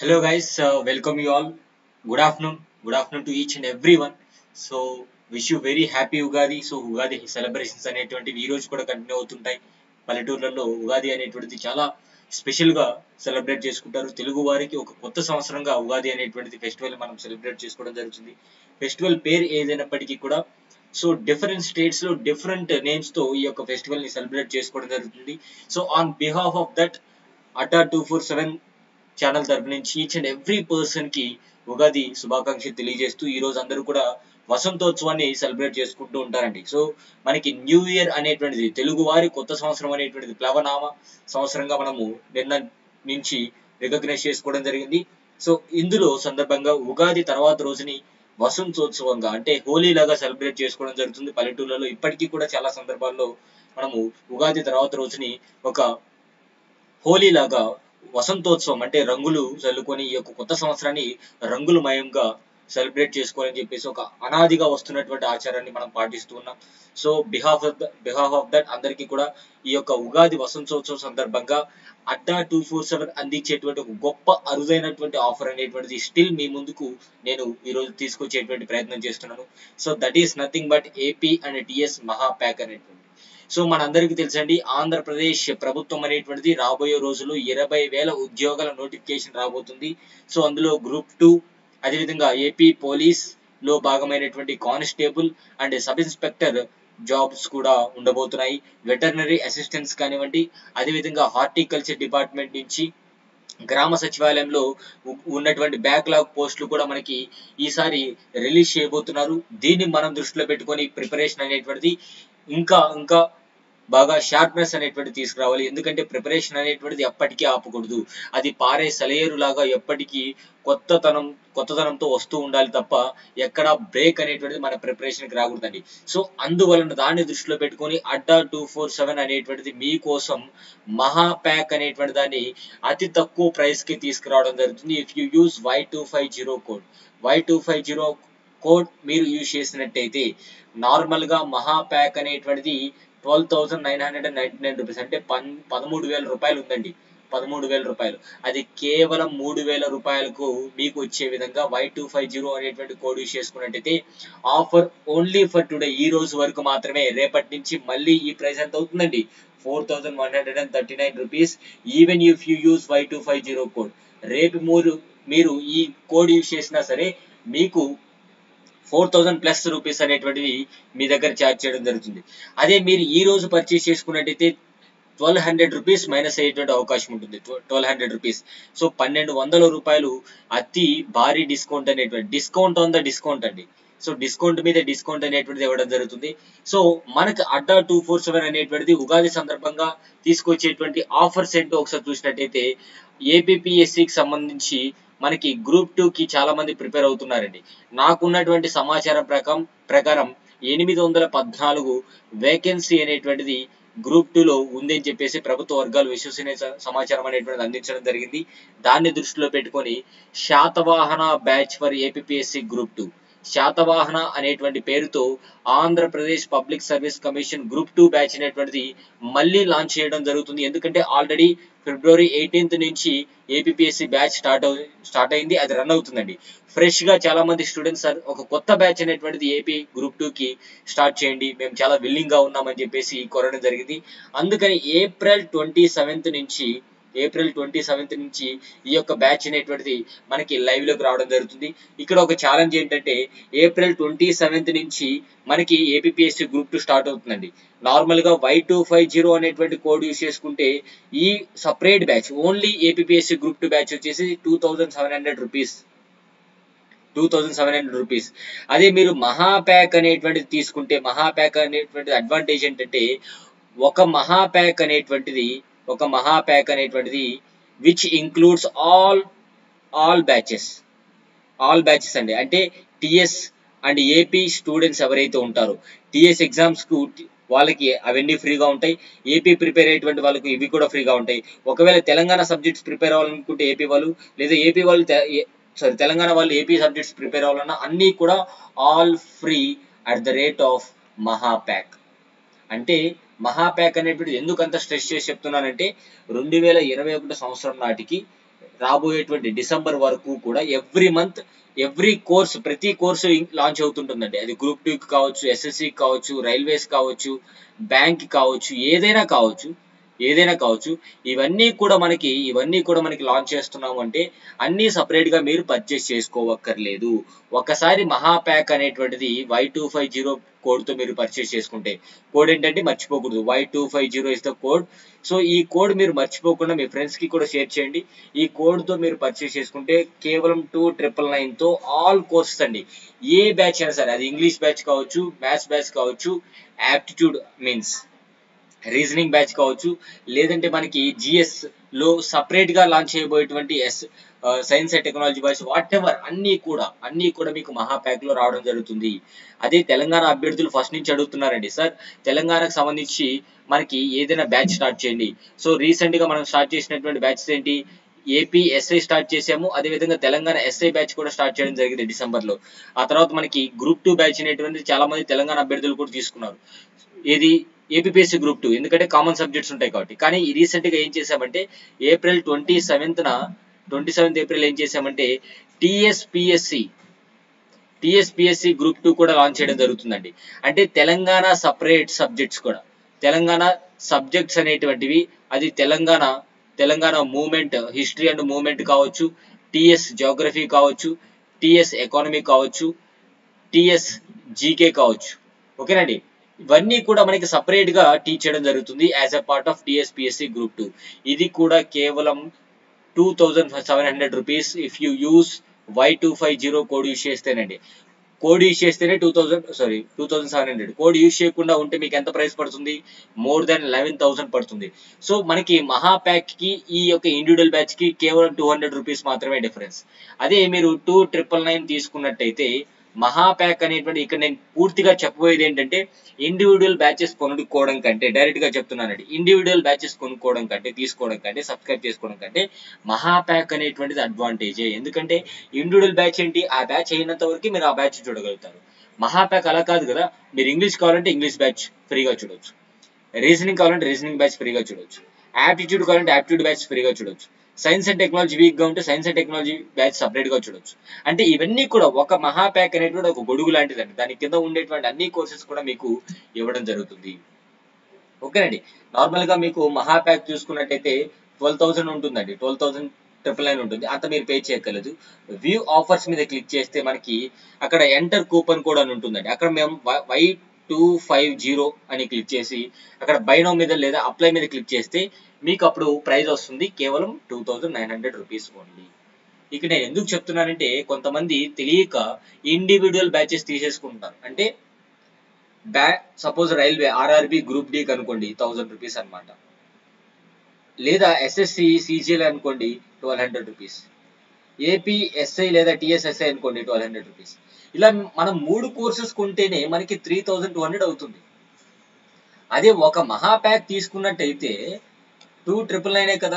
Hello guys, uh, welcome you all. Good afternoon. Good afternoon to each and everyone. So wish you very happy Ugadi so Ugadi celebrations అనేటువంటివి ఈ రోజు కూడా continue అవుతుంటాయి పల్లెటూర్లలో ఉగాది అనేటువంటిది చాలా స్పెషల్ గా సెలబ్రేట్ చేసుకుంటారు తెలుగు వారికి ఒక కొత్త సంవత్సరంగా ఉగాది అనేటువంటిది ఫెస్టివల్ మనం సెలబ్రేట్ చేసుకోవడం జరుగుతుంది ఫెస్టివల్ పేరు ఏదైనప్పటికీ కూడా సో డిఫరెంట్ స్టేట్స్ లో డిఫరెంట్ నేమ్స్ తో ఈ యొక్క ఫెస్టివల్ ని సెలబ్రేట్ చేసుకోవడం జరుగుతుంది so on behalf of that Adda two four seven channel తరపు నుంచి ఈచ్ అండ్ ఎవ్రీ పర్సన్ కి ఉగాది శుభాకాంక్షలు తెలియజేస్తూ ఈ రోజు అందరూ కూడా వసంతోత్సవాన్ని సెలబ్రేట్ చేసుకుంటూ ఉంటారండి సో మనకి న్యూ ఇయర్ అనేటువంటిది తెలుగు వారి కొత్త సంవత్సరం అనేటువంటిది ప్లవనామ సంవత్సరంగా మనము నిన్న నుంచి రికగ్నైజ్ చేసుకోవడం జరిగింది సో ఇందులో సందర్భంగా ఉగాది తర్వాత రోజుని వసంతోత్సవంగా అంటే హోలీ లాగా సెలబ్రేట్ చేసుకోవడం జరుగుతుంది పల్లెటూళ్ళలో ఇప్పటికీ కూడా చాలా సందర్భాల్లో మనము ఉగాది తర్వాత రోజుని ఒక హోలీ లాగా వసంతోత్సవం అంటే రంగులు చల్లుకొని ఈ యొక్క కొత్త సంవత్సరాన్ని రంగులమయంగా సెలబ్రేట్ చేసుకోవాలని చెప్పేసి ఒక అనాదిగా వస్తున్నటువంటి ఆచారాన్ని మనం పాటిస్తూ ఉన్నాం so behalf of the behalf of that అందరికీ కూడా ఈ యొక్క ఉగాది వసంతోత్సవం సందర్భంగా అడ్డా టూ ఫోర్ సెవెన్ అందించేటువంటి ఒక గొప్ప అరుదైనటువంటి ఆఫర్ అనేటువంటిది స్టిల్ మీ ముందుకు నేను ఈరోజు తీసుకొచ్చేటువంటి ప్రయత్నం చేస్తున్నాను so that is nothing but AP and TS Maha pack అనేటువంటి సో మనందరికీ తెలుసండి ఆంధ్రప్రదేశ్ ప్రభుత్వం అనేటువంటిది రాబోయే రోజుల్లో ఇరవై వేల ఉద్యోగాల నోటిఫికేషన్ రాబోతుంది సో అందులో గ్రూప్ టూ అదేవిధంగా ఏపీ పోలీస్ లో భాగమైనటువంటి constable and sub inspector jobs కూడా ఉండబోతున్నాయి వెటర్నరీ అసిస్టెంట్స్ కానివ్వండి అదేవిధంగా హార్టికల్చర్ డిపార్ట్మెంట్ నుంచి గ్రామ సచివాలయంలో ఉ- ఉన్నటువంటి బ్యాక్లాగ్ పోస్టులు కూడా మనకి ఈసారి రిలీజ్ చేయబోతున్నారు దీన్ని మనం దృష్టిలో పెట్టుకొని ప్రిపరేషన్ అనేటువంటిది ఇంకా ఇంకా బాగా షార్ప్నెస్ అనేటువంటి తీసుకురావాలి ఎందుకంటే ప్రిపరేషన్ అనేటువంటిది ఎప్పటికీ ఆపకూడదు అది పారే సెలయేరు లాగా ఎప్పటికీ కొత్తతనం కొత్తతనంతో వస్తూ ఉండాలి తప్ప ఎక్కడ బ్రేక్ అనేటువంటిది మన ప్రిపరేషన్ కి రాకూడదండి సో అందువలన దాన్ని దృష్టిలో పెట్టుకొని అడ్డా టూ ఫోర్ సెవెన్ అనేటువంటిది మీకోసం మహా ప్యాక్ అనేటువంటి దాన్ని అతి తక్కువ ప్రైస్ కి తీసుకురావడం జరుగుతుంది if you use Y two five zero code Y two five zero code మీరు యూజ్ చేసినట్టయితే నార్మల్ గా మహా ప్యాక్ అనేటువంటిది twelve thousand nine hundred and ninety nine rupees అంటే పన్ పదమూడు వేల రూపాయలు ఉందండి పదమూడు వేల రూపాయలు అది కేవలం మూడు వేల రూపాయలకు మీకు వచ్చే విధంగా వై టూ ఫైవ్ జీరో అనేటువంటి కోడ్ యూస్ చేసుకున్నట్టయితే ఆఫర్ ఓన్లీ ఫర్ టుడే ఈ రోజు వరకు మాత్రమే రేపటి నుంచి మళ్ళీ ఈ ప్రైస్ ఎంత అవుతుందండి four thousand one hundred and thirty nine rupees even if you use Y two five zero code రేపు మీరు మీరు ఈ కోడ్ యూస్ చేసినా సరే మీకు ఫోర్ థౌసండ్ ప్లస్ రూపీస్ అనేటువంటివి మీ దగ్గర ఛార్జ్ చేయడం జరుగుతుంది అదే మీరు ఈ రోజు పర్చేస్ చేసుకున్నట్టయితే ట్వెల్వ్ హండ్రెడ్ రూపీస్ మైనస్ అయ్యేటువంటి అవకాశం ఉంటుంది ట్వెల్వ్ హండ్రెడ్ రూపీస్ సో పన్నెండు వందల రూపాయలు అతి భారీ డిస్కౌంట్ అనేటువంటి డిస్కౌంట్ ఆన్ ద డిస్కౌంట్ అండి సో డిస్కౌంట్ మీద డిస్కౌంట్ అనేటువంటిది ఇవ్వడం జరుగుతుంది సో మనకి అడ్డా టూ ఫోర్ సెవెన్ అనేటువంటిది ఉగాది సందర్భంగా తీసుకొచ్చేటువంటి ఆఫర్స్ ఏంటో ఒకసారి చూసినట్టయితే ఏపీఎస్సికి సంబంధించి మనకి గ్రూప్ టూ కి చాలా మంది ప్రిపేర్ అవుతున్నారండి నాకున్నటువంటి సమాచారం ప్రకారం ప్రకారం ఎనిమిది వందల పద్నాలుగు వేకెన్సీ అనేటువంటిది గ్రూప్ టూ లో ఉంది అని చెప్పేసి ప్రభుత్వ వర్గాలు విశ్వసనీయ స- సమాచారం అనేటువంటిది అందించడం జరిగింది దాన్ని దృష్టిలో పెట్టుకొని Satavahana batch for APSC group two Satavahana అనేటువంటి పేరుతో Andhra Pradesh Public Service Commission group two batch అనేటువంటిది మళ్ళీ లాంచ్ చేయడం జరుగుతుంది ఎందుకంటే ఆల్రెడీ ఫిబ్రవరి ఎయిటీన్త్ నుంచి ఏపీఎస్సి బ్యాచ్ స్టార్ట్ అవు స్టార్ట్ అయింది అది రన్ అవుతుందండి ఫ్రెష్ గా చాలా మంది స్టూడెంట్స్ సార్ ఒక కొత్త బ్యాచ్ అనేటువంటిది ఏపీ గ్రూప్ టూ కి స్టార్ట్ చేయండి మేము చాలా విల్లింగ్ గా ఉన్నామని చెప్పేసి కోరడం జరిగింది అందుకని ఏప్రిల్ ట్వంటీ సెవెంత్ నుంచి ఏప్రిల్ ట్వంటీ సెవెంత్ నుంచి ఈ యొక్క బ్యాచ్ అనేటువంటిది మనకి లైవ్ లోకి రావడం జరుగుతుంది ఇక్కడ ఒక ఛాలెంజ్ ఏంటంటే ఏప్రిల్ ట్వంటీ సెవెంత్ నుంచి మనకి ఏపీఎస్సి గ్రూప్ టూ స్టార్ట్ అవుతుందండి నార్మల్ గా వై టూ ఫైవ్ జీరో అనేటువంటి కోడ్ యూస్ చేసుకుంటే ఈ separate batch only APSC group two batch వచ్చేసి two thousand seven hundred rupees two thousand seven hundred rupees అదే మీరు మహా ప్యాక్ అనేటువంటిది తీసుకుంటే మహా ప్యాక్ అనేటువంటిది అడ్వాంటేజ్ ఏంటంటే ఒక మహా ప్యాక్ అనేటువంటిది ఒక మహా ప్యాక్ అనేటువంటిది which includes all all batches all batches అండి అంటే టిఎస్ అండ్ ఏపీ స్టూడెంట్స్ ఎవరైతే ఉంటారో టిఎస్ ఎగ్జామ్స్ కు వాళ్ళకి అవన్నీ ఫ్రీగా ఉంటాయి ఏపీ ప్రిపేర్ అయ్యేటువంటి వాళ్ళకి ఇవి కూడా ఫ్రీగా ఉంటాయి ఒకవేళ తెలంగాణ సబ్జెక్ట్స్ ప్రిపేర్ అవ్వాలనుకుంటే ఏపీ వాళ్ళు లేదా ఏపీ వాళ్ళు సారీ తెలంగాణ వాళ్ళు ఏపీ సబ్జెక్ట్స్ ప్రిపేర్ అవ్వాలన్నా అన్నీ కూడా all free at the rate of Maha pack అంటే మహా ప్యాక్ అనేటువంటిది ఎందుకు అంత స్ట్రెస్ చేసి చెప్తున్నానంటే రెండు వేల ఇరవై ఒకటి సంవత్సరం నాటికి రాబోయేటువంటి డిసెంబర్ వరకు కూడా ఎవ్రీ మంత్ ఎవ్రీ కోర్స్ ప్రతి కోర్సు లాంచ్ అవుతుంటుందండి అది గ్రూప్ టూ కావచ్చు ఎస్ఎస్సి కావచ్చు రైల్వేస్ కావచ్చు బ్యాంక్ కావచ్చు ఏదైనా కావచ్చు ఏదైనా కావచ్చు ఇవన్నీ కూడా మనకి ఇవన్నీ కూడా మనకి లాంచ్ చేస్తున్నాము అంటే అన్ని సపరేట్ గా మీరు పర్చేస్ చేసుకోవక్కర్లేదు ఒకసారి మహా ప్యాక్ అనేటువంటిది Y two five zero code తో మీరు పర్చేస్ చేసుకుంటే కోడ్ ఏంటంటే మర్చిపోకూడదు Y two five zero is the code so ఈ కోడ్ మీరు మర్చిపోకుండా మీ ఫ్రెండ్స్ కి కూడా షేర్ చేయండి ఈ కోడ్ తో మీరు పర్చేస్ చేసుకుంటే కేవలం టూ ట్రిపుల్ నైన్ తో ఆల్ కోర్సెస్ అండి ఏ బ్యాచ్ అయినా సరే అది ఇంగ్లీష్ బ్యాచ్ కావచ్చు మ్యాథ్స్ బ్యాచ్ కావచ్చు యాప్టిట్యూడ్ మీన్స్ రీజనింగ్ బ్యాచ్ కావచ్చు లేదంటే మనకి జిఎస్ లో సపరేట్ గా లాంచ్ చేయబోయేటువంటి S science and technology batch whatever అన్ని కూడా అన్ని కూడా మీకు మహా ప్యాక్ లో రావడం జరుగుతుంది అదే తెలంగాణ అభ్యర్థులు ఫస్ట్ నుంచి అడుగుతున్నారండి సార్ తెలంగాణకు సంబంధించి మనకి ఏదైనా బ్యాచ్ స్టార్ట్ చేయండి సో రీసెంట్ గా మనం స్టార్ట్ చేసినటువంటి బ్యాచెస్ ఏంటి ఏపీ ఎస్ఐ స్టార్ట్ చేసాము అదే విధంగా తెలంగాణ ఎస్ఐ బ్యాచ్ కూడా స్టార్ట్ చేయడం జరిగింది డిసెంబర్ లో ఆ తర్వాత మనకి గ్రూప్ టూ బ్యాచ్ అనేటువంటి చాలా మంది తెలంగాణ అభ్యర్థులు కూడా తీసుకున్నారు ఇది ఏపీఎస్సీ గ్రూప్ టూ ఎందుకంటే కామన్ సబ్జెక్ట్స్ ఉంటాయి కాబట్టి కానీ రీసెంట్ గా ఏం చేసామంటే ఏప్రిల్ ట్వంటీ సెవెంత్ న ట్వంటీ సెవెంత్ ఏప్రిల్ ఏం చేసామంటే టిఎస్పిఎస్సి టిఎస్పిఎస్సి గ్రూప్ టూ కూడా లాంచ్ చేయడం జరుగుతుందండి అంటే తెలంగాణ సపరేట్ సబ్జెక్ట్స్ కూడా తెలంగాణ సబ్జెక్ట్స్ అనేటువంటివి అది Telangana Telangana movement history and movement కావచ్చు టిఎస్ జోగ్రఫీ కావచ్చు టిఎస్ ఎకానమీ కావచ్చు టిఎస్ జీకే కావచ్చు ఓకేనండి ఇవన్నీ కూడా మనకి సపరేట్ గా టీచ్ చేయడం జరుగుతుంది as a part of TSPSC group two ఇది కూడా కేవలం two thousand seven hundred rupees if you use Y two five zero code use చేస్తేనండి కోడ్ యూస్ చేస్తేనే two thousand sorry two thousand seven hundred code use చేయకుండా ఉంటే మీకు ఎంత price పడుతుంది మోర్ దాన్ లెవెన్ థౌసండ్ పడుతుంది సో మనకి Maha pack కి ఈ యొక్క ఇండివిజువల్ బ్యాచ్ కి కేవలం టూ హండ్రెడ్ రూపీస్ మాత్రమే డిఫరెన్స్ అదే మీరు టూ ట్రిపుల్ నైన్ తీసుకున్నట్టయితే మహా ప్యాక్ అనేటువంటి ఇక్కడ నేను పూర్తిగా చెప్పబోయేది ఏంటంటే ఇండివిజువల్ బ్యాచెస్ కొనుక్కోవడం కంటే డైరెక్ట్ గా చెప్తున్నానండి ఇండివిజువల్ బ్యాచెస్ కొనుక్కోవడం కంటే తీసుకోవడం కంటే సబ్స్క్రైబ్ చేసుకోవడం కంటే మహా ప్యాక్ అనేటువంటిది అడ్వాంటేజే ఎందుకంటే ఇండివిజువల్ బ్యాచ్ ఏంటి ఆ బ్యాచ్ అయినంత వరకు మీరు ఆ బ్యాచ్ చూడగలుగుతారు మహా ప్యాక్ అలా కాదు కదా మీరు ఇంగ్లీష్ కావాలంటే ఇంగ్లీష్ బ్యాచ్ ఫ్రీగా చూడొచ్చు రీజనింగ్ కావాలంటే రీజనింగ్ బ్యాచ్ ఫ్రీగా చూడొచ్చు యాప్టిట్యూడ్ కావాలంటే యాప్టిట్యూడ్ బ్యాచ్ ఫ్రీగా చూడొచ్చు సైన్స్ అండ్ టెక్నాలజీ వీక్ గా ఉంటే science and technology batch separate గా చూడొచ్చు అంటే ఇవన్నీ కూడా ఒక మహా ప్యాక్ అనేటువంటి ఒక గొడుగు లాంటిదండి దాని కింద ఉండేటువంటి అన్ని కోర్సెస్ కూడా మీకు ఇవ్వడం జరుగుతుంది ఓకేనండి నార్మల్ గా మీకు మహా ప్యాక్ చూసుకున్నట్టయితే ట్వెల్వ్ థౌసండ్ ఉంటుందండి ట్వెల్వ్ థౌసండ్ ట్రిపుల్ నైన్ ఉంటుంది అంత మీరు పే చేయక్కర్లేదు వ్యూ ఆఫర్స్ మీద క్లిక్ చేస్తే మనకి అక్కడ ఎంటర్ కూపన్ కోడ్ అని ఉంటుందండి అక్కడ మేము వై టూ ఫైవ్ జీరో అని క్లిక్ చేసి అక్కడ బైనో మీద లేదా అప్లై మీద క్లిక్ చేస్తే మీకు అప్పుడు ప్రైస్ వస్తుంది కేవలం two thousand nine hundred rupees only ఇక నేను ఎందుకు చెప్తున్నానంటే కొంతమంది తెలియక ఇండివిజువల్ బ్యాచెస్ తీసేసుకుంటారు అంటే బ్యా suppose railway RRB group D అనుకోండి థౌసండ్ రూపీస్ అనమాట లేదా ఎస్ఎస్సి సిజిఎల్ అనుకోండి twelve hundred rupees AP SI లేదా టిఎస్ఎస్ఐ అనుకోండి ట్వెల్వ్ హండ్రెడ్ రూపీస్ ఇలా మనం మూడు కోర్సెస్ కొంటేనే మనకి త్రీ థౌజండ్ టూ హండ్రెడ్ అవుతుంది అదే ఒక మహా ప్యాక్ తీసుకున్నట్టయితే టూ ట్రిపుల్ నైనే కదా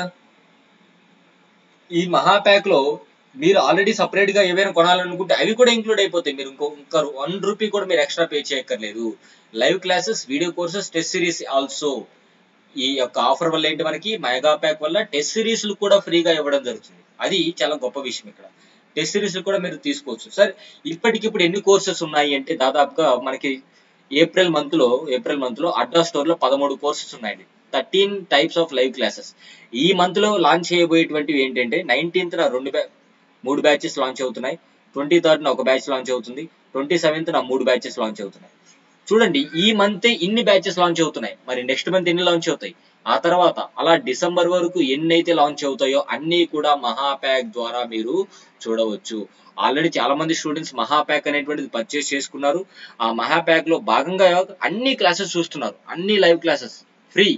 ఈ మహా ప్యాక్ లో మీరు ఆల్రెడీ సపరేట్ గా ఏవైనా కొనాలనుకుంటే అవి కూడా ఇంక్లూడ్ అయిపోతాయి మీరు ఇంకో ఇంకా వన్ రూపీ కూడా మీరు ఎక్స్ట్రా పే చేయక్కర్లేదు live classes video courses test series also ఈ యొక్క ఆఫర్ వల్ల ఏంటి మనకి మెగా ప్యాక్ వల్ల టెస్ట్ సిరీస్ కూడా ఫ్రీగా ఇవ్వడం జరుగుతుంది అది చాలా గొప్ప విషయం ఇక్కడ టెస్ట్ సిరీస్ కూడా మీరు తీసుకోవచ్చు సార్ ఇప్పటికిప్పుడు ఎన్ని కోర్సెస్ ఉన్నాయి అంటే దాదాపుగా మనకి ఏప్రిల్ మంత్ లో ఏప్రిల్ మంత్ లో అడ్డా స్టోర్ లో పదమూడు కోర్సెస్ ఉన్నాయండి thirteen types of live classes ఈ మంత్ లో లాంచ్ చేయబోయేటువంటివి ఏంటంటే నైన్టీన్త్ రెండు బ్యా మూడు బ్యాచెస్ లాంచ్ అవుతున్నాయి ట్వంటీ థర్డ్ ఒక బ్యాచ్ లాంచ్ అవుతుంది ట్వంటీ సెవెంత్ మూడు బ్యాచెస్ లాంచ్ అవుతున్నాయి చూడండి ఈ మంత్ ఇన్ని బ్యాచెస్ లాంచ్ అవుతున్నాయి మరి నెక్స్ట్ మంత్ ఎన్ని లాంచ్ అవుతాయి ఆ తర్వాత అలా డిసెంబర్ వరకు ఎన్ని అయితే లాంచ్ అవుతాయో అన్ని కూడా మహా ప్యాక్ ద్వారా మీరు చూడవచ్చు ఆల్రెడీ చాలా మంది స్టూడెంట్స్ మహా ప్యాక్ అనేటువంటిది పర్చేస్ చేసుకున్నారు ఆ మహా ప్యాక్ లో భాగంగా అన్ని క్లాసెస్ చూస్తున్నారు అన్ని live classes free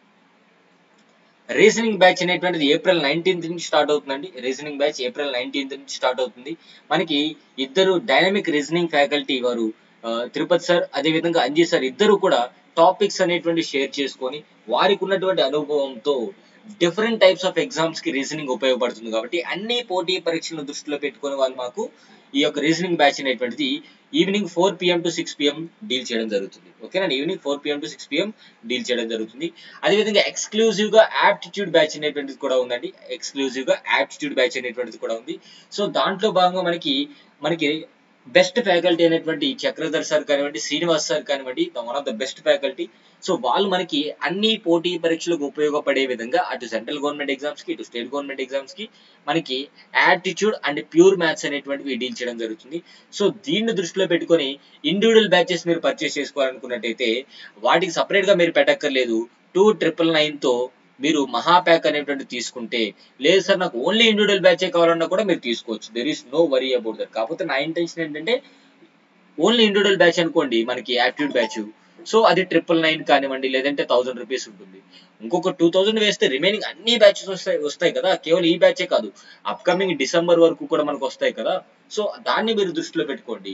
reasoning batch అనేటువంటిది ఏప్రిల్ నైన్టీన్త్ నుంచి స్టార్ట్ అవుతుందండి రీజనింగ్ బ్యాచ్ ఏప్రిల్ నైన్టీన్త్ నుంచి స్టార్ట్ అవుతుంది మనకి ఇద్దరు డైనమిక్ రీజనింగ్ ఫ్యాకల్టీ వారు తిరుపతి సార్ అదే విధంగా అంజీ సార్ ఇద్దరు కూడా టాపిక్స్ అనేటువంటి షేర్ చేసుకొని వారికి ఉన్నటువంటి అనుభవంతో డిఫరెంట్ టైప్స్ ఆఫ్ ఎగ్జామ్స్ కి రీజనింగ్ ఉపయోగపడుతుంది కాబట్టి అన్ని పోటీ పరీక్షలను దృష్టిలో పెట్టుకొని వాళ్ళు మాకు ఈ యొక్క రీజనింగ్ బ్యాచ్ అనేటువంటిది evening four PM to six PM deal చేయడం జరుగుతుంది ఓకేనా evening four PM to six PM deal చేయడం జరుగుతుంది అదేవిధంగా ఎక్స్క్లూజివ్ గా యాప్టిట్యూడ్ బ్యాచ్ అనేటువంటిది కూడా ఉందండి ఎక్స్క్లూజివ్ గా యాప్టిట్యూడ్ బ్యాచ్ అనేటువంటిది కూడా ఉంది సో దాంట్లో భాగంగా మనకి మనకి బెస్ట్ ఫ్యాకల్టీ అనేటువంటి చక్రధర్ సార్ కానివ్వండి శ్రీనివాస్ సార్ కానివ్వండి one of the best faculty so వాళ్ళు మనకి అన్ని పోటీ పరీక్షలకు ఉపయోగపడే విధంగా అటు సెంట్రల్ గవర్నమెంట్ ఎగ్జామ్స్ కి ఇటు స్టేట్ గవర్నమెంట్ ఎగ్జామ్స్ కి మనకి యాటిట్యూడ్ అండ్ ప్యూర్ మ్యాథ్స్ అనేటువంటివి డీల్ చేయడం జరుగుతుంది సో దీన్ని దృష్టిలో పెట్టుకొని ఇండివిజువల్ బ్యాచెస్ మీరు పర్చేస్ చేసుకోవాలనుకున్నట్టయితే వాటికి సపరేట్ గా మీరు పెట్టక్కర్లేదు టూ ట్రిపుల్ నైన్ తో మీరు మహాప్యాక్ అనేటువంటి తీసుకుంటే లేదు సార్ నాకు ఓన్లీ ఇండివిజువల్ బ్యాచే కావాలన్నా కూడా మీరు తీసుకోవచ్చు there is no worry about that కాకపోతే నా ఇంటెన్షన్ ఏంటంటే ఓన్లీ ఇండివిజువల్ బ్యాచ్ అనుకోండి మనకి యాప్టిట్యూడ్ బ్యాచ్ సో అది ట్రిపుల్ నైన్ కానివ్వండి లేదంటే థౌసండ్ రూపీస్ ఉంటుంది ఇంకొక టూ థౌసండ్ వేస్తే రిమైనింగ్ అన్ని బ్యాచెస్ వస్తాయి వస్తాయి కదా కేవలం ఈ బ్యాచే కాదు అప్కమింగ్ డిసెంబర్ వరకు కూడా మనకు వస్తాయి కదా సో దాన్ని మీరు దృష్టిలో పెట్టుకోండి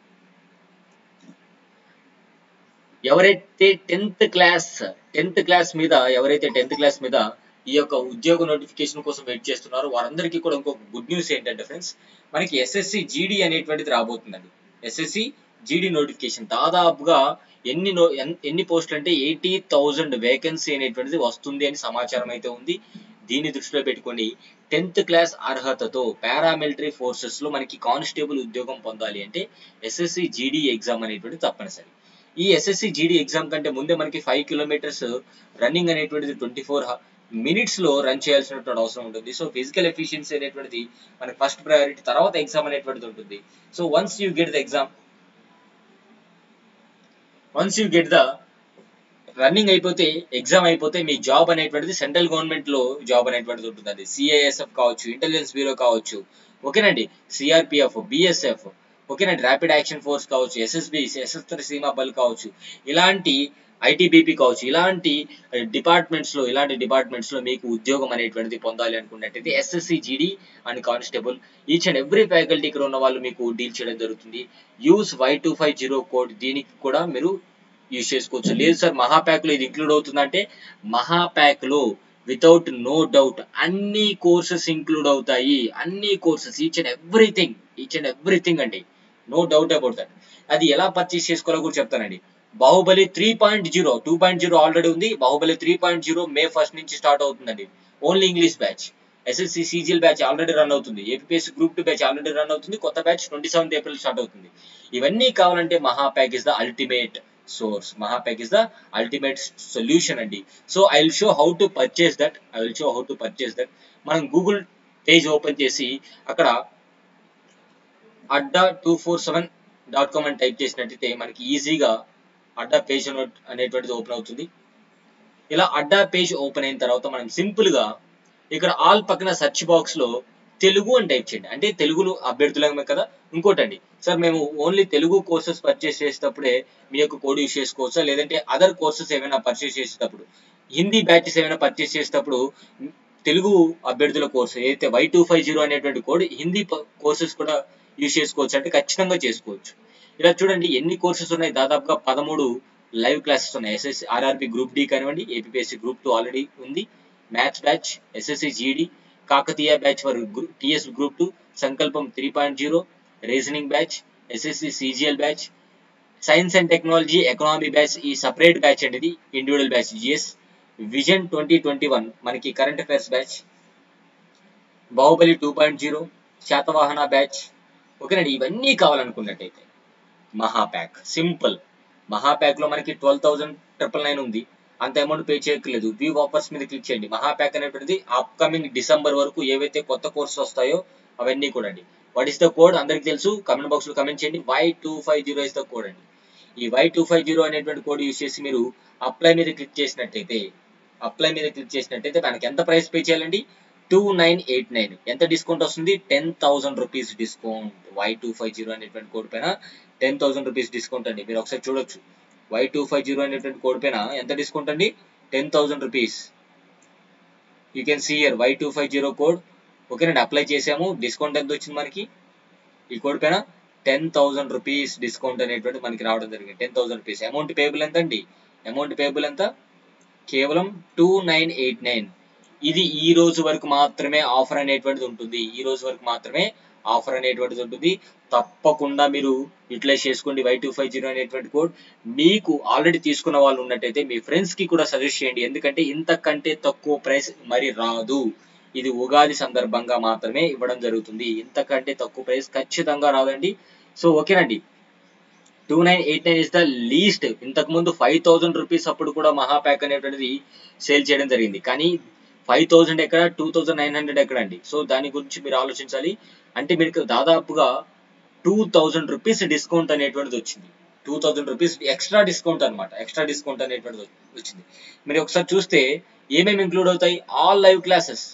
ఎవరైతే టెన్త్ క్లాస్ టెన్త్ క్లాస్ మీద ఎవరైతే టెన్త్ క్లాస్ మీద ఈ యొక్క ఉద్యోగ నోటిఫికేషన్ కోసం వెయిట్ చేస్తున్నారో వారందరికీ కూడా ఇంకొక గుడ్ న్యూస్ ఏంటంటే ఫ్రెండ్స్ మనకి ఎస్ఎస్సి జీడీ అనేటువంటిది రాబోతుందండి ఎస్ఎస్సి జీడీ నోటిఫికేషన్ దాదాపుగా ఎన్ని నో ఎన్- ఎన్ని పోస్టులు అంటే ఎయిటీ థౌజండ్ వేకెన్సీ అనేటువంటిది వస్తుంది అని సమాచారం అయితే ఉంది దీన్ని దృష్టిలో పెట్టుకొని టెన్త్ క్లాస్ అర్హతతో పారామిలిటరీ ఫోర్సెస్ లో మనకి కానిస్టేబుల్ ఉద్యోగం పొందాలి అంటే ఎస్ఎస్సి జీడీ ఎగ్జామ్ అనేటువంటి తప్పనిసరి ఈ ఎస్ఎస్సి జీడీ ఎగ్జామ్ కంటే ముందే మనకి ఫైవ్ కిలోమీటర్స్ రన్నింగ్ అనేటువంటిది ట్వంటీ ఫోర్ మినిట్స్ లో రన్ చేయాల్సినటువంటి అవసరం ఉంటుంది సో ఫిజికల్ ఎఫిషియన్సీ అనేటువంటిది మనకి ఫస్ట్ ప్రయారిటీ తర్వాత ఎగ్జామ్ అనేటువంటిది ఉంటుంది so once you get the exam once you get the running అయిపోతే ఎగ్జామ్ అయిపోతే మీ జాబ్ అనేటువంటిది సెంట్రల్ గవర్నమెంట్ లో జాబ్ అనేటువంటిది ఉంటుంది అది సిఐఎస్ఎఫ్ కావచ్చు ఇంటెలిజెన్స్ బ్యూరో కావచ్చు ఓకేనండి సిఆర్పిఎఫ్ బిఎస్ఎఫ్ ఓకేనండి ర్యాపిడ్ యాక్షన్ ఫోర్స్ కావచ్చు ఎస్ఎస్బి సశస్త్ర సీమా బల్ కావచ్చు ఇలాంటి ఐటీబీపీ కావచ్చు ఇలాంటి డిపార్ట్మెంట్స్ లో ఇలాంటి డిపార్ట్మెంట్స్ లో మీకు ఉద్యోగం అనేటువంటిది పొందాలి అనుకున్నట్టయితే SSC GD and constable each and every faculty ఇక్కడ ఉన్న వాళ్ళు మీకు డీల్ చేయడం జరుగుతుంది use Y two five zero code దీనికి కూడా మీరు యూజ్ చేసుకోవచ్చు లేదు సార్ మహాప్యాక్ లో ఇది ఇంక్లూడ్ అవుతుందంటే మహాప్యాక్ లో వితౌట్ నో డౌట్ అన్ని కోర్సెస్ ఇంక్లూడ్ అవుతాయి అన్ని courses each and everything each and everything అండి నో డౌట్ అబౌట్ దట్ అది ఎలా పర్చేస్ చేసుకోవాలో కూడా చెప్తానండి Baahubali three point zero two point zero already ఉంది Baahubali three point zero May first నుంచి స్టార్ట్ అవుతుందండి only English batch SSC CGL batch already run అవుతుంది APSC group two batch already run అవుతుంది కొత్త batch twenty seventh April start అవుతుంది ఇవన్నీ కావాలంటే Mahapack is the ultimate source Mahapack is the ultimate solution అండి so I will show how to purchase that I will show how to purchase that మనం Google page open చేసి అక్కడ Adda two four seven dot com అని type చేసినట్టయితే మనకి ఈజీగా అడ్డా page అనేటువంటిది open అవుతుంది ఇలా అడ్డా పేజ్ ఓపెన్ అయిన తర్వాత మనం సింపుల్ గా ఇక్కడ ఆల్ పక్కన సెర్చ్ బాక్స్ లో తెలుగు అని టైప్ చేయండి అంటే తెలుగులో అభ్యర్థులమే కదా ఇంకోటండి సార్ మేము ఓన్లీ తెలుగు కోర్సెస్ పర్చేస్ చేసేటప్పుడే మీ యొక్క కోడ్ యూస్ చేసుకోవచ్చా లేదంటే అదర్ కోర్సెస్ ఏమైనా పర్చేస్ చేసేటప్పుడు హిందీ బ్యాచెస్ ఏమైనా పర్చేస్ చేసేటప్పుడు తెలుగు అభ్యర్థుల కోర్సు ఏదైతే వై టూ ఫైవ్ జీరో అనేటువంటి కోడ్ హిందీ కోర్సెస్ కూడా యూస్ చేసుకోవచ్చు అంటే ఖచ్చితంగా చేసుకోవచ్చు ఇలా చూడండి ఎన్ని కోర్సెస్ ఉన్నాయి దాదాపుగా పదమూడు లైవ్ క్లాసెస్ ఉన్నాయి ఎస్ఎస్సి ఆర్ఆర్బి గ్రూప్ డి కానివ్వండి ఏపీఎస్సి గ్రూప్ టూ ఆల్రెడీ ఉంది maths batch SSC GD Kakatiya batch for TS group two Sankalpam three point zero reasoning batch SSC CGL batch science and technology economy batch ఈ separate batch అండి ఇది individual batch GS vision twenty twenty one మనకి current affairs batch Baahubali two point zero Satavahana batch ఓకేనండి ఇవన్నీ కావాలనుకున్నట్టయితే మహాప్యాక్ simple మహాప్యాక్ లో మనకి twelve thousand triple nine ఉంది అంత అమౌంట్ పే చేయక్కర్లేదు వ్యూ ఆఫర్స్ మీద క్లిక్ చేయండి మహాప్యాక్ అనేటువంటిది అప్కమింగ్ డిసెంబర్ వరకు ఏవైతే కొత్త కోర్సెస్ వస్తాయో అవన్నీ కూడా అండి వాట్ ఇస్ ద కోడ్ అందరికి తెలుసు కమెంట్ బాక్స్ లో కమెంట్ చేయండి Y two five zero is the code అండి ఈ వై టూ ఫైవ్ జీరో అనేటువంటి కోడ్ యూస్ చేసి మీరు అప్లై మీద క్లిక్ చేసినట్టయితే అప్లై మీద క్లిక్ చేసినట్టయితే మనకి ఎంత ప్రైస్ పే చేయాలండి టూ నైన్ ఎయిట్ నైన్ ఎంత డిస్కౌంట్ వస్తుంది ten thousand rupees discount Y two five zero అనేటువంటి కోడ్ పైన టెన్ థౌసండ్ రూపీస్ డిస్కౌంట్ అండి మీరు ఒకసారి చూడొచ్చు వై టూ ఫైవ్ జీరో అనేటువంటి కోడ్ పైన ఎంత డిస్కౌంట్ అండి ten thousand rupees you can see here Y two five zero code ఓకేనండి అప్లై చేసాము డిస్కౌంట్ ఎంత వచ్చింది మనకి ఈ కోడ్ పైన టెన్ థౌసండ్ రూపీస్ డిస్కౌంట్ అనేటువంటి మనకి రావడం జరిగింది ten thousand rupees amount payable ఎంత అండి అమౌంట్ పేబుల్ ఎంత కేవలం టూ నైన్ ఎయిట్ నైన్ ఇది ఈ రోజు వరకు మాత్రమే ఆఫర్ అనేటువంటిది ఉంటుంది ఈ రోజు వరకు మాత్రమే ఆఫర్ అనేటువంటిది ఉంటుంది తప్పకుండా మీరు యూటిలైజ్ చేసుకోండి వై టూ ఫైవ్ జీరో అనేటువంటి కోడ్ మీకు ఆల్రెడీ తీసుకున్న వాళ్ళు ఉన్నట్టయితే మీ ఫ్రెండ్స్ కి కూడా సజెస్ట్ చేయండి ఎందుకంటే ఇంతకంటే తక్కువ ప్రైస్ మరి రాదు ఇది ఉగాది సందర్భంగా మాత్రమే ఇవ్వడం జరుగుతుంది ఇంతకంటే తక్కువ ప్రైస్ ఖచ్చితంగా రాదండి సో ఓకేనండి two nine eight nine is the least ఇంతకు ముందు ఫైవ్ థౌసండ్ రూపీస్ అప్పుడు కూడా మహా ప్యాక్ అనేటువంటిది సేల్ చేయడం జరిగింది కానీ ఫైవ్ థౌసండ్ ఎక్కడ టూ థౌసండ్ నైన్ హండ్రెడ్ ఎక్కడ అండి సో దాని గురించి మీరు ఆలోచించాలి అంటే మీకు దాదాపుగా టూ థౌజండ్ రూపీస్ డిస్కౌంట్ అనేటువంటిది వచ్చింది two thousand rupees extra discount అనమాట ఎక్స్ట్రా డిస్కౌంట్ అనేటువంటిది వచ్చింది మీరు ఒకసారి చూస్తే ఏమేమి ఇంక్లూడ్ అవుతాయి ఆల్ లైవ్ క్లాసెస్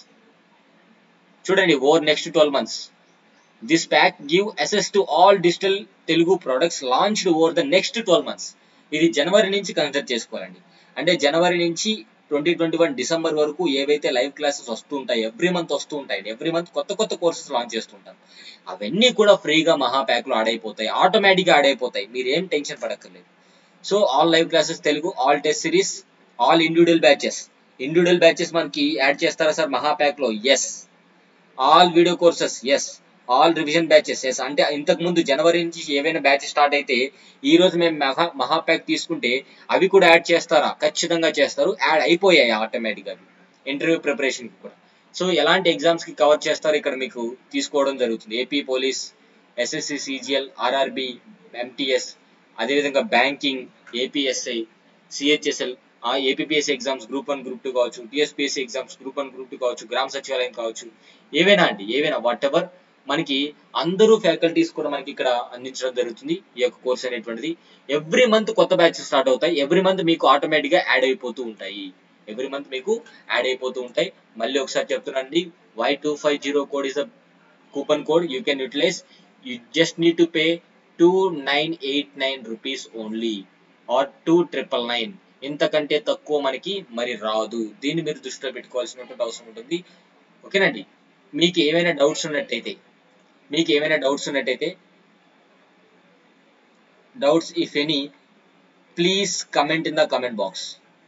చూడండి over next twelve months this pack give access to all digital Telugu products launched over the next twelve months ఇది జనవరి నుంచి కన్సిడర్ చేసుకోవాలండి అంటే జనవరి నుంచి ట్వంటీ ట్వంటీ వన్ డిసెంబర్ వరకు ఏవైతే లైవ్ క్లాసెస్ వస్తూ ఉంటాయి ఎవ్రీ మంత్ వస్తూ ఉంటాయి ఎవ్రీ మంత్ కొత్త కొత్త కోర్సెస్ లాంచ్ చేస్తుంటాం అవన్నీ కూడా ఫ్రీగా మహా ప్యాక్ లో యాడ్ అయిపోతాయి ఆటోమేటిక్ గా యాడ్ అయిపోతాయి మీరు ఏం టెన్షన్ పడక్కర్లేదు so all live classes Telugu all test series all individual batches individual batches మనకి యాడ్ చేస్తారా సార్ మహా ప్యాక్ లో yes all video courses yes all revision batches yes అంటే ఇంతకు ముందు జనవరి నుంచి ఏవైనా బ్యాచ్ స్టార్ట్ అయితే ఈ రోజు మేము మహా మహా ప్యాక్ తీసుకుంటే అవి కూడా యాడ్ చేస్తారా ఖచ్చితంగా చేస్తారు యాడ్ అయిపోయాయి ఆటోమేటిక్ గా ఇంటర్వ్యూ ప్రిపరేషన్ కి కూడా సో ఎలాంటి ఎగ్జామ్స్ కి కవర్ చేస్తారు ఇక్కడ మీకు తీసుకోవడం జరుగుతుంది AP police SSC CGL RRB MTS అదేవిధంగా బ్యాంకింగ్ ఏపీఎస్ఐ సిహెచ్ఎస్ఎల్ ఆ APSC exams group one group two కావచ్చు TSPSC exams group one group two కావచ్చు గ్రామ సచివాలయం కావచ్చు ఏవైనా అండి ఏవైనా వాట్ ఎవర్ మనకి అందరూ ఫ్యాకల్టీస్ కూడా మనకి ఇక్కడ అందించడం జరుగుతుంది ఈ యొక్క కోర్స్ అనేటువంటిది ఎవ్రీ మంత్ కొత్త బ్యాచెస్ స్టార్ట్ అవుతాయి ఎవ్రీ మంత్ మీకు ఆటోమేటిక్ గా యాడ్ అయిపోతూ ఉంటాయి ఎవ్రీ మంత్ మీకు యాడ్ అయిపోతూ ఉంటాయి మళ్ళీ ఒకసారి చెప్తున్నానండి Y two five zero code is the coupon code you can utilise you just need to pay two nine eight nine rupees only or two triple nine ఇంతకంటే తక్కువ మనకి మరి రాదు దీన్ని మీరు దృష్టిలో పెట్టుకోవాల్సినటువంటి అవసరం ఉంటుంది ఓకేనండి మీకు ఏమైనా డౌట్స్ ఉన్నట్టయితే మీకు ఏమైనా డౌట్స్ ఉన్నట్టయితే doubts if any please comment in the comment box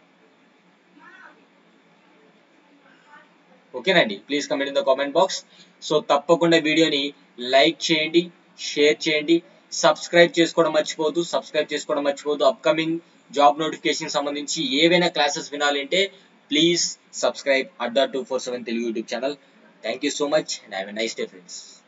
ఓకేనండి please comment in the comment box so తప్పకుండా వీడియోని లైక్ చేయండి షేర్ చేయండి సబ్స్క్రైబ్ చేసుకోవడం మర్చిపోవద్దు సబ్స్క్రైబ్ చేసుకోవడం మర్చిపోవద్దు అప్కమింగ్ జాబ్ నోటిఫికేషన్ సంబంధించి ఏవైనా క్లాసెస్ వినాలంటే please subscribe Adda two four seven Telugu YouTube channel thank you so much and have a nice day friends